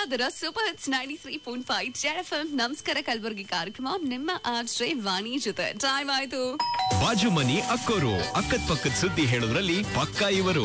ಇದರ super hits ninety three point five Z F M ನಮಸ್ಕಾರ ಕಲಬುರಗಿ ಕಾರ್ಯಕ್ರಮ ನಿಮ್ಮ ಆಶ್ರಯ ವಾಣಿ ಜೊತೆ ಟೈಮ್ ಆಯ್ತು ಬಾಜು ಮನಿ ಅಕ್ಕೋರು ಅಕ್ಕದ ಪಕ್ಕದ ಸುದ್ದಿ ಹೇಳೋದ್ರಲ್ಲಿ ಪಕ್ಕ ಇವರು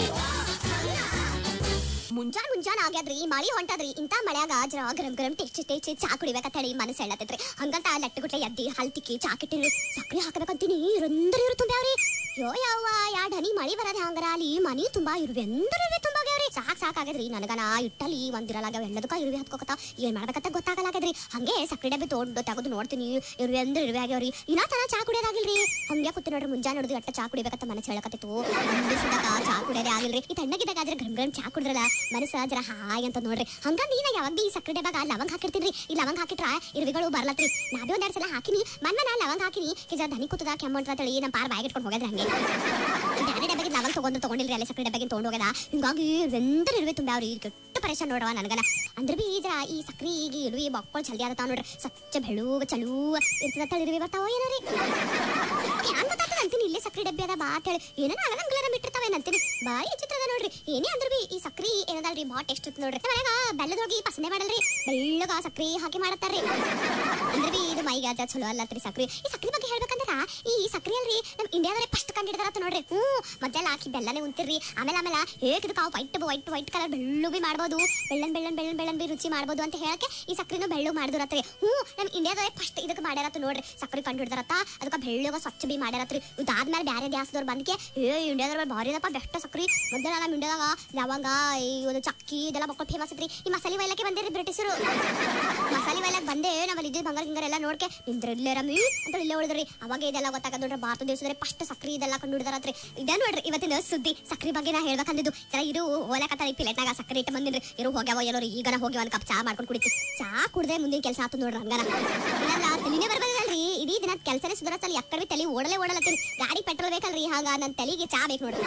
ಮುಂಜಾನ್ ಮುಂಜಾನ್ ಆಗ್ಯಾದ್ರಿ ಮಳಿ ಹೊಂಟದ್ರಿ ಇಂತ ಮಳ್ಯಾಗ ಜರ ಗರಂ ಗರಂ ಟೇಸ್ಟ್ ಟೇಸ್ಟ್ ಚಾ ಕುಡಿಬೇಕಂತ ಹೇಳಿ ಮನಸ್ಸು ಹೇಳತ್ತೈತ್ರಿ ಹಂಗಂತ ಲಟ್ಟಗುಟ್ಲೆ ಎದ್ದಿ ಹಲ್ತಿಕ್ಕಿ ಚಾ ಕಿಟ್ಟಿರಿ ಸಕ್ರಿ ಹಾಕಬೇಕಂತೀನಿ ಇರಂದ್ರ ಇರು ತುಂಬ್ಯಾವ್ರಿ ಯೋ ಯಾವ ಯಾ ಢನಿ ಮಳಿ ಬರದೆ ಹಂಗಾರ ಅಲ್ಲಿ ಮನಿ ತುಂಬಾ ಇರುವೆ ಎಂದ್ರ ಇರುವೆ ತುಂಬಾಗ್ಯಾವ್ರಿ ಸಾಕ್ ಸಾಕಾಗದ್ರಿ ನನಗನ ಇಟ್ಟಲ್ಲಿ ಒಂದಿರಲಾಗ್ಯಾವ ಎಲ್ಲದಕ್ಕ ಇರುವೆ ಹತ್ಕೋಕತ್ತ ಏನ್ ಮಾಡ್ಬೇಕಂತ ಗೊತ್ತಾಗಲಾಗದ್ರಿ ಹಂಗೆ ಸಕ್ರಿ ಡಬ್ಬಿ ತೊಗೊಂಡು ತೆಗೆದು ನೋಡ್ತೀನಿ ಇರುವೆ ಅಂದ್ರ ಇರುವೆ ಆಗ್ಯಾವ್ರಿ ಇನ್ನ ತನ ಚಾ ಕುಡಿಯೋದಾಗಿಲ್ರಿ ಹಂಗೆ ಕೂತಿ ನೋಡ್ರಿ ಮುಂಜಾನೆ ನೋಡಿದ್ವಿ ಅಟ್ಟ ಚಾ ಕುಡಿಬೇಕಂತ ಮನಸ್ಸು ಹೇಳಕತ್ತಿತ್ತು ಬಿಸಿದಾಗ ಚಾ ಕುಡಿಯೋದೇ ಆಗಿಲ್ರಿ ಈ ತಣ್ಣಗಿದ್ದಾಗ ಆದ್ರೆ ಗರಂ ಗರಂ ಚಾ ಕುಡಿದ್ರಲ್ಲ ಮನಸ್ಸ ಜರ ಹಾಯ್ ಅಂತ ನೋಡ್ರಿ ಹಂಗಂದ್ ನಾ ಯಾವಾಗ ಈ ಸಕ್ಕರೆ ಡಬ್ಬಾಗ ಲವಂಗ ಹಾಕಿರ್ತೀನಿ ಈ ಲವಂಗ ಹಾಕಿಟ್ರ ಇರುವಿಗಳು ಬರ್ಲತ್ರಿ ನಾ ಬಿ ಒಂದೆರಡು ಸಲ ಹಾಕಿನಿ ಮನ್ ಮನ ಲವಂಗ ಹಾಕಿನಿ ಈ ಜರ ದನಿ ಕೂತದ ಕೆಮ್ಮಂತ ಅಂತೇಳಿ ನಮ್ಮ ಪಾರ್ ಬಾಯಿಗೆ ಇಟ್ಕೊಂಡು ಹೋಗಿದ್ರೆ ಹಂಗೆ ಬ್ಯಾರೆ ಡಬ್ಬಾಗಿ ಲವಂಗ ತಗೊಂಡು ತಗೊಂಡಿಲ್ರಿ ಅಲ್ಲಿ ಸಕ್ಕರೆ ಡಬ್ಬಾಗಿ ತಗೊಂಡು ಹೋಗದ ಹಿಂಗಾಗಿ ಎಂದ್ರ ಇರುವೆ ತುಂಬ್ಯಾವ್ರಿ ಕೆಟ್ಟ ಪರೇಶಾನ್ ನೋಡವ ನನಗನ ಅಂದ್ರೆ ಬಿ ಜರ ಈ ಸಕ್ರಿ ಈಗ ಇರುವಿ ಬಕ್ಕೊಳ್ ಜಲ್ದಿ ಆದತಾವ ನೋಡ್ರಿ ಸಚ್ಚ ಬೆಳುಗ ಚಲೂ ಇರ್ತದ ಇರುವೆ ಬರ್ತಾವ ಏನೋ ರೀ ಹ್ಯಾಂಗ ಗೊತ್ತಾಗ್ತದ ಅಂತೀನಿ ಇಲ್ಲೇ ಸಕ್ರಿ ಡಬ್ಬಿ ಅದ ಬಾ ಅಂತ ಹೇಳಿ ಏನೇನ ಆಗಂಗ್ಲಾರ ಬಿಟ್ಟಿರ್ತಾವೆ ಅಂತೀನಿ ಬಾರಿ ಚಿತ್ರ ಅದ ನೋಡ್ರಿ ಏನೇ ಅಂದ್ರ ಬಿ ಈ ಸಕ್ರಿ ಏನದಲ್ರಿ ಬಾ ಟೇಸ್ಟ್ ಇರ್ತದ ನೋಡ್ರಿ ಮನ್ಯಾಗ ಬೆಲ್ಲದೊಳಗೆ ಪಸನೆ ಮಾಡಲ್ರಿ ಬೆಳ್ಳಗ ಸಕ್ರಿ ಹಾಕಿ ಮಾಡತ್ತಾರ್ರಿ ಅಂದ್ರೆ ಬಿ ಇದು ಮೈಗೆ ಅದ ಚಲೋ ಅಲ್ಲತ್ರಿ ಸಕ್ರಿ ಈ ಸಕ್ರಿ ಬಗ್ಗೆ ಹೇಳ್ಬೇಕಂದ್ರ ಈ ಸಕ್ರಿ ಅಲ್ರಿ ನಮ್ ಇಂಡಿಯಾದ್ರೆ ಫಸ್ಟ್ ಕಂಡಿಡ್ದಾರತ್ತ ನೋಡ್ರಿ ಹ್ಞೂ ಮೊದಲೆಲ್ಲ ಹಾಕಿ ಬೆಲ್ಲನೆ ಉಂತಿರ್ರಿ ಆಮೇಲೆ ಆಮೇಲೆ ಹೇಗ್ ಇದಕ್ಕೆ ವೈಟ್ ವೈಟ್ ವೈಟ್ ಕಲರ್ ಬೆಳ್ಳು ಬಿ ಮಾಡ್ಬೋದು ಬೆಳ್ಳನ್ ಬೆಳ್ಳನ್ ಬೆಳ್ಳನ್ ಬೆಳ್ಳನ್ ಬಿ ರುಚಿ ಮಾಡ್ಬೋದು ಅಂತ ಹೇಳಕ್ಕೆ ಈ ಸಕ್ರಿನ ಬೆಳ್ಳು ಮಾಡಿದ್ರತ್ರಿ ಹ್ಞೂ ನಮ್ ಇಂಡಿಯಾದಾಗ ಫಸ್ಟ್ ಇದಕ್ಕೆ ಮಾಡ್ಯಾರತ್ತ ನೋಡ್ರಿ ಸಕ್ರಿ ಕಂಡು ಹಿಡ್ದಾರತ್ತ ಅದಕ್ಕೆ ಬೆಳ್ಳಗ ಸ್ವಚ್ಛ ಬಿ ಮಾಡ್ಯಾರತ್ರಿ ಇದಾದ್ಮೇಲೆ ಬೇರೆ ಗ್ಯಾಸ್ದವ್ರು ಬಂದಕ್ಕೆ ಏ ಇಂಡಿಯಾದವ್ರು ಭಾರಿ ಅದಪ್ಪ ಬೆಸ್ಟ್ ಸಕ್ರಿ ಮೊದಲ ನಮ್ಮ ಇಂಡಿಯಾದಾಗ ಲವಂಗ ಈ ಒಂದು ಚಕ್ಕಿ ಇದೆಲ್ಲ ಮಕ್ಕಳು ಫೇಮಸ್ ಐತ್ರಿ ಈ ಮಸಾಲೆ ವೈಲಕ್ಕೆ ಬಂದಿರಿ ಬ್ರಿಟಿಷರು ಮಸಾಲೆ ವೈಲಕ್ ಬಂದೆ ನಾವಲ್ಲಿ ಇದ್ದಿದ್ದು ಬಂಗಾರ ಗಿಂಗಾರ ಎಲ್ಲ ನೋಡ್ಕೆ ನಿಂದ್ರಲ್ಲೇ ರಮಿ ಅಂತ ಇಲ್ಲೇ ಉಳಿದ್ರಿ ಅವಾಗ ಇದೆಲ್ಲ ಗೊತ್ತಾಗದ್ ನೋಡ್ರಿ ಭಾರತ ದೇಶದ್ರೆ ಫಸ್ಟ್ ಸಕ್ರಿ ಇದೆಲ್ಲ ಕಂಡು ಹಿಡ್ದಾರತ್ರಿ ಇದೇ ನೋಡ್ರಿ ಇವತ್ತಿನ ಸುದ್ದಿ ಸಕ್ರಿ ಬಗ್ಗೆ ನಾ ಹೇಳ್ಬೇಕಂದಿದ್ದು ಜರ ಇರು ಹೋಲಕತ್ತ ಈ ಪ್ಲೇಟ್ನಾಗ ಸಕ್ರಿ ಇಟ್ಟು ಬಂದಿನ್ರಿ ಇರು ಹೋಗ್ಯಾವ ಎಲ್ಲರೂ ಈಗನ ಹೋಗಿ ಒಂದ್ ಕಪ್ ಚಾ ಮಾಡ್ಕೊಂಡು ಕುಡಿತು ಚಾ ಕುಡ್ದೆ ಮುಂದಿನ ಕೆಲಸ ಆತು ನೋಡ್ರಿ ಹಂಗಾರ ಇಲ್ಲ ತಲಿನೇ ಬರ್ಬೇಕಲ್ರಿ ಇಡೀ ದಿನ ಕೆಲಸನೇ ಸುಧಾರಿಸಲ್ಲ ಎಕ್ಕಡೆ ತಲೆ ಓಡಲೇ ಓಡಲತ್ತೀನಿ ಗಾಡಿ ಪೆಟ್ರೋಲ್ ಬೇಕಲ್ರಿ ಹಾಗ ನನ್ನ ತಲೆಗೆ ಚಾ ಬೇಕು ನೋಡ್ರಿ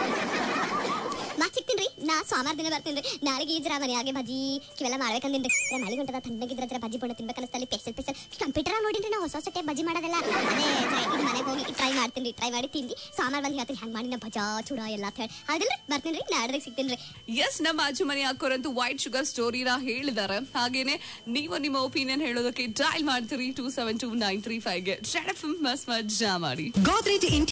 ಮತ್ ಸಿಗ್ತೀನಿ ನಾ ಸೋಮವಾರ ದಿನ ಬರ್ತೀನಿ ನಾಳೆಗೆ ಈ ಜರ ಮನೆಯಾಗೆ ಬಜ್ಜಿ ಇವೆಲ್ಲ ಮಾಡ್ಬೇಕಂದಿನ್ರಿ ಜರ ಮಳೆ ಗಂಟದ ತಣ್ಣಗಿದ್ರ ಜರ ಬಜ್ಜಿ ಬಣ್ಣ ತಿನ್ಬೇಕನ್ನಿಸ್ತಲ್ಲಿ ಪೆಸಲ್ ಪೆಸಲ್ ಕಂಪ್ಯೂಟರ್ ನೋಡಿನ್ರಿ ನಾ ಹೊಸ ಹೊಸ ಟೈಪ್ ಬಜ್ಜಿ ಮಾಡೋದೆಲ್ಲ ಅದೇ ಜರ ಈಗ ಮನೆಗೆ ಹೋಗಿ ಟ್ರೈ ಮಾಡ್ತೀನಿ ಟ್ರೈ ಮಾಡಿ ತಿಂದು ಸೋಮವಾರ ಬಂದು ಹೇಳ್ತೀನಿ ಹೆಂಗ್ ಮಾಡಿ ನಾ ಭಜಾ ಚೂಡ ಎಲ್ಲ ಅಂತ ಹೇಳಿ ಹೌದಿಲ್ರಿ ಬರ್ತೀನಿ ನಾಡ್ರಿಗೆ ಸಿಗ್ತೀನಿ ಎಸ್ ನಮ್ಮ ಆಜು ಮನೆ ಹಾಕೋರಂತೂ ವೈಟ್ ಶುಗರ್ ಸ್ಟೋರಿನ ಹೇಳಿದ್ದಾರೆ ಹಾಗೇನೆ ನೀವು ನಿಮ್ಮ ಒಪಿನಿಯನ್ ಹೇಳೋದಕ್ಕೆ ಡೈಲ್ ಮಾಡ್ತೀರಿ two seven two nine three ಫೈವ್ಗೆ ಜೆಡ್ ಎಫ್ ಎಂ ಮಸ್ ಮಜ್ಜಾ ಮಾಡಿ Godrej